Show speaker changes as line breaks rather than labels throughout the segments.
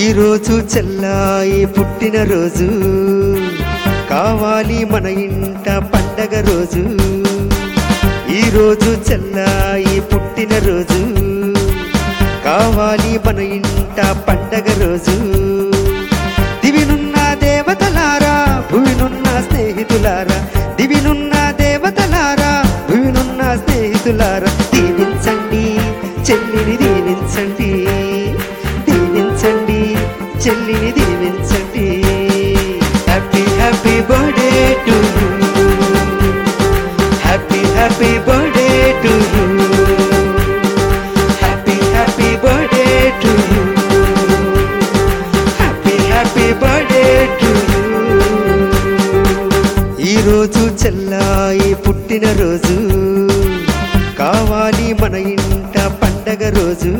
ఈరోజు చెల్లాయి పుట్టినరోజు కావాలి మన ఇంట పండగ రోజు ఈరోజు చెల్లాయి పుట్టినరోజు కావాలి మన ఇంట పండగ రోజు దివినున్న దేవతలారా భూమినున్న స్నేహితులారా దివినున్న దేవతలారా భూమినున్న స్నేహితులారా దీవించండి చెల్లిని దీవించండి దీవించండి చెల్లిని దీవించండి happy happy birthday to happy happy birthday to happy happy birthday to happy happy birthday to ఈరోజు చెల్లాయి పుట్టినరోజు కావాలి మన ఇంట పండగ రోజు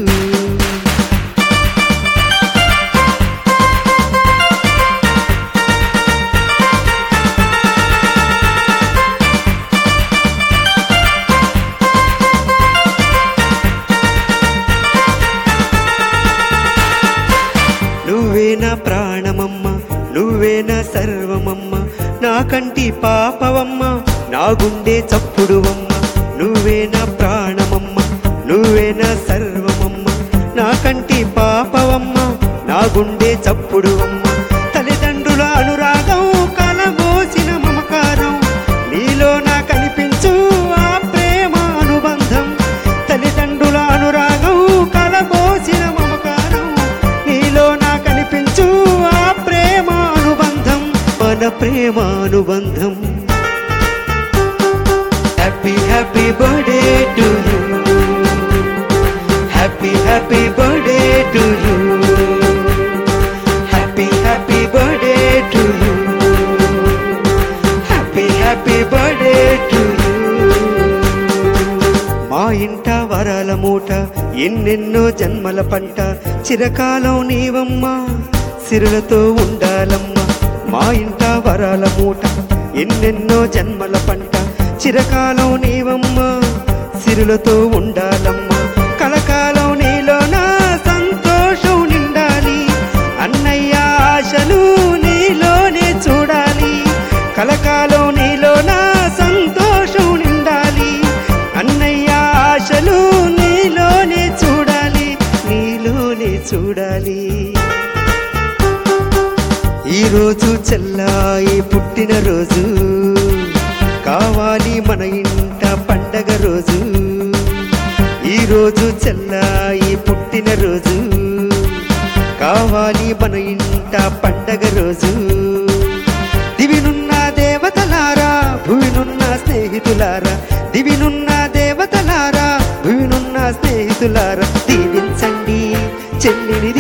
నువ్వే నా ప్రాణమమ్మ నువ్వే నా సర్వమమ్మ నా కంటి పాపవమ్మ నా గుండె చప్పుడువమ్మ నువ్వే నా ప్రాణమమ్మ నువ్వే నా సర్వమమ్మ నా కంటి పాపవమ్మ నా గుండె చప్పుడువమ్మ తల్లిదండ్రుల అనురాగం కలబోసిన మమకారం నీలో నా కనిపించు ఆ ప్రేమ అనుబంధం తల్లిదండ్రుల అనురాగం కలబోసిన మమకారం నీలో నా కనిపించు ఆ ప్రేమ అనుబంధం మన ప్రేమ అనుబంధం happy happy birthday to you happy happy birthday to you happy happy birthday to you happy happy birthday to you మా ఇంట వరాల మూట ఎన్నెన్నో జన్మల పంట చిరకాలం నీవమ్మా సిరులతో ఉండాలమ్మా మా ఇంట వరాల మూట ఎన్నెన్నో జన్మల పంట చిరకాలం నీవమ్మా సిరులతో ఉండాలమ్మా కలకాలం నీలో నా సంతోషం నిండాలి అన్నయ్య ఆశలు నీలోనే చూడాలి కలకాలం నీలో నా సంతోషం నిండాలి అన్నయ్య ఆశలు నీలోనే చూడాలి నీలోనే చూడాలి ఈరోజు చెల్లాయి పుట్టినరోజు కావాలి మన ఇంట పండగ రోజు ఈరోజు చెల్లాయి పుట్టినరోజు కావాలి మన ఇంట పండగ రోజు దివినున్న దేవతలారా భూమినున్న స్నేహితులారా దివినున్న దేవతలారా భూమినున్న స్నేహితులారా దీవించండి చెల్లిని